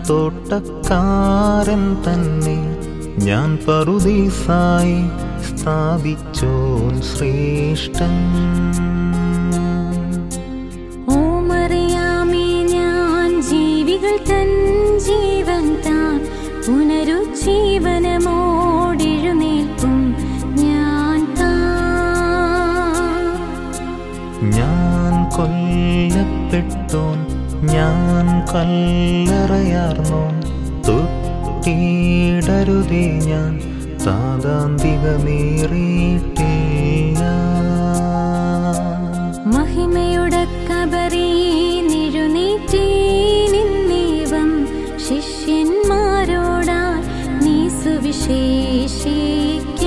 തോട്ടക്കാരൻ തന്നെ ഞാൻ പറുദീസായി സ്ഥാപിച്ചോൻ ശ്രേഷ്ഠൻ ഓമറിയാമേ ഞാൻ ജീവികൾ തൻ ജീവൻ താൻ പുനരുജ്ജീവനമോടെഴുന്നേൽക്കും ഞാൻ താൻ ഞാൻ കൊല്ലപ്പെട്ടോൻ ഞാൻ കല്ലറയാർന്നോൻ തൊട്ടിടരുതേ ഞാൻ താതാന്തികമേറിയിട്ടില്ല മഹിമയുടെ കബറി നിഴുനീറ്റി നിന്നേവം ശിഷ്യന്മാരോടാ നീ സുവിശേഷിക്ക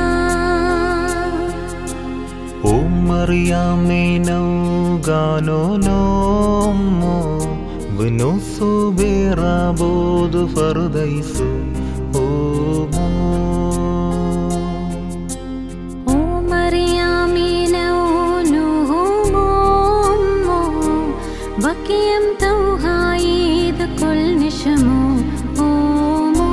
ഓം മറിയാമേ നൗഗാനോ നോമോ വനോസു ബേറാബോധു ഫറുദൈസു ഓമോ ഓ മറിയാമീനോനുഹോമോ വക്കിയം തൗഹായത് കൊൽ നിശമോ ഓമോ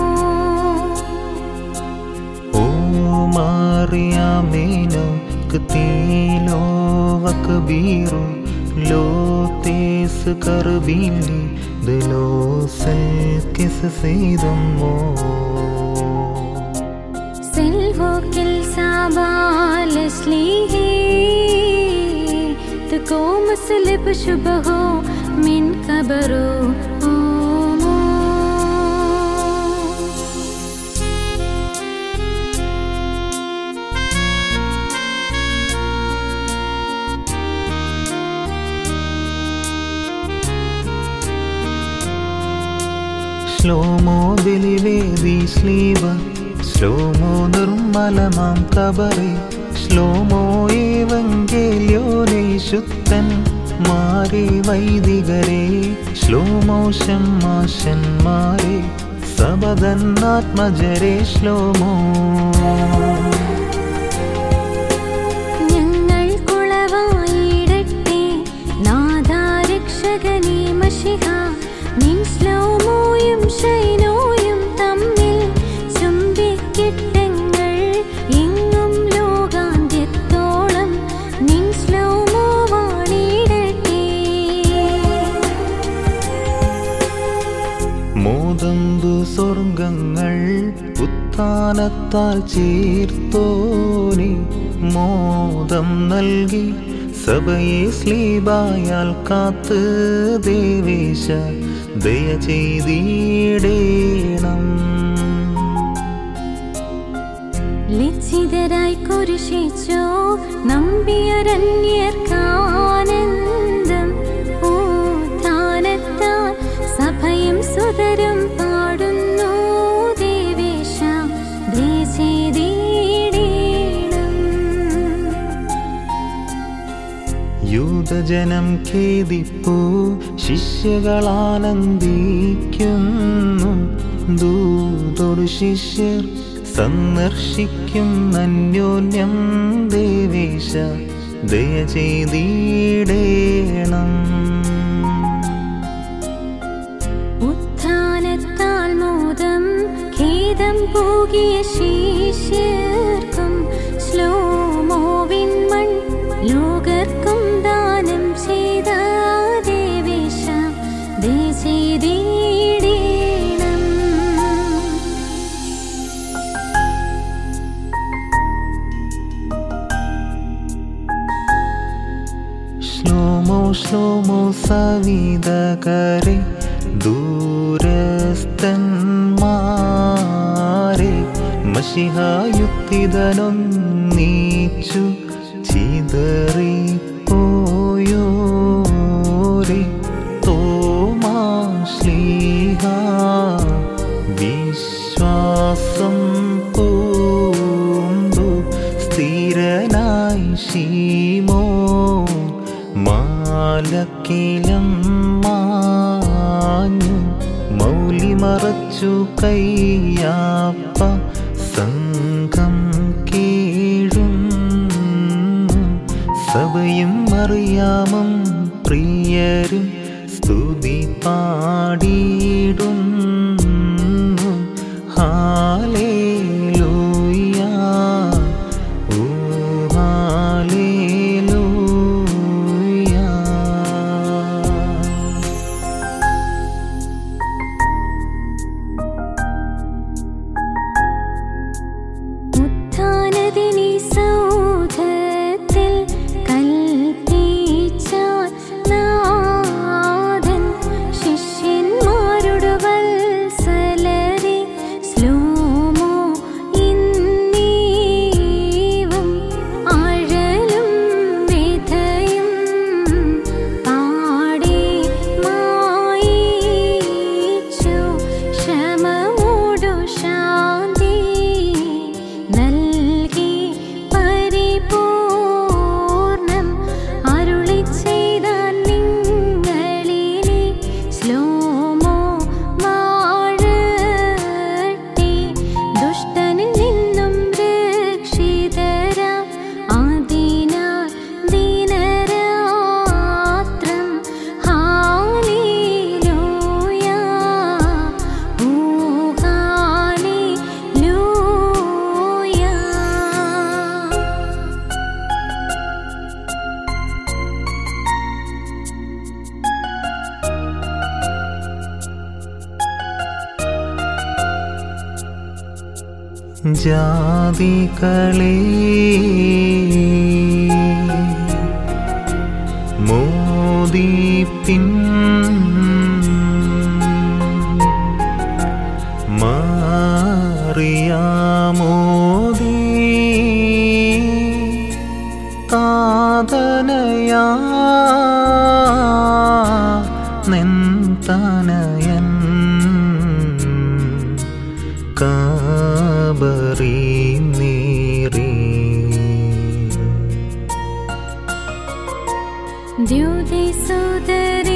ഓ മറിയാമേനോ കത്തീലോ വകബീറു ലോതേസ് കർബീലി ദിലോസൽ കിസ് സെയ്തുമോ സിൽവോക്കിൽ സാബാലസ്ലിഹി تقوم سلب شبهه من كبره ഓമോ ശ്ലോമോ ബലിവേദി ശ്ലീവ ശ്ലോമോ നിർമ്മലമാം കബറി ശ്ലോമോ ഏവങ്കേല്യോനെ ശുദ്ധൻ മാരെ വൈദികരെ ശ്ലോമോ ഷമ്മാശന്മാരെ സബദന്നാത്മജരെ ശ്ലോമോ ഞങ്ങൾ കുളവായിടട്ടെ നാദാരക്ഷകനീ മഷിഹ നിൻ ശ്ലോമോയും ഷൈനോയും തമ്മിൽ ചുംബിക്കിട്ടങ്ങൾ എങ്ങും ലോകാന്ത്യത്തോളം നിൻ ശ്ലോമോ വാണിടട്ടെ മോദന്തു സ്വർഗങ്ങൾ ഉത്ഥാനത്താൽ ചേർത്തോനി മോദം നൽകി സഭയെ സ്ലീബായാൽ കാത്ത് ദേവേശ ദയ ചെയ്തിടേണം ലജ്ജിതരായി കുരിശിച്ചോ നമ്പിയരന്യർക്കാനന്ദം ഓ താനത്താൽ സഭയും സുതരും പാടുന്നു ദേവേശ ദയ ചെയ്തിടേണം യൂതജനം ഖേദിപ്പു ശിഷ്യകളാനന്ദിക്കുന്നു ദൂതൊടു ശിഷ്യർ സന്ദർശിക്കും അന്യോന്യം ദേവേശ ദയ ചെയ്തിടേണം ഉത്ഥാനത്താൽ മോദം ഖേദം പോകിയ ശിഷ്യർക്കും ശ്ലോമോവിൻ മൺ ലോകർക്കും ദാനം ചെയ്ത ദേവേശ ദയ ചെയ്തിടേണം ശ്ലോമോ ശ്ലോമോ സവിതകരെ ദൂരസ്ഥന്മാരെ മഷിഹായുക്തിതനൊന്നീച്ചു ചിതറിപ്പോയോരെ തോമാശ്ലീഹ വിശ്വാസം പൂണ്ടു സ്ഥിരനായി ശീമോ മാലക്കിലം മാഞ്ഞു മൗലി മറച്ചു കയ്യാപ്പ സംഘം കേഴും സഭയും അറിയാമും പ്രിയരും സ്തുതി പാടിയിടും ഹാലേലൂയ ഓ ഹാലേലൂയ ഉത്ഥാനദിനി സൗധത്തിൽ കൽപ്പിച്ചാൻ നാഥൻ ശിഷ്യന്മാരുടെ വത്സലരെ ശ്ലോമോ ഇന്നീവും ആഴലും വിധയും പാടി മായിച്ചു ക്ഷമമോടു ശാന്തി നൽകി പരിപൂർണം അരുളി ചെയ്താൻ നിങ്ങളിലെ ശ്ലോമോ വാഴട്ടെ ദുഷ്ടനിൽ നിന്നും രക്ഷിതരാം അതിനാൽ ദിനരാത്രം ഹാലേലൂയ ഓ ഹാലേലൂയ ജാതികളെ മോദിപ്പിൻ മാറിയാമോദി താതനയാ നിന്തനയൻ കാബറി നീറി ദ്യുതി സുതര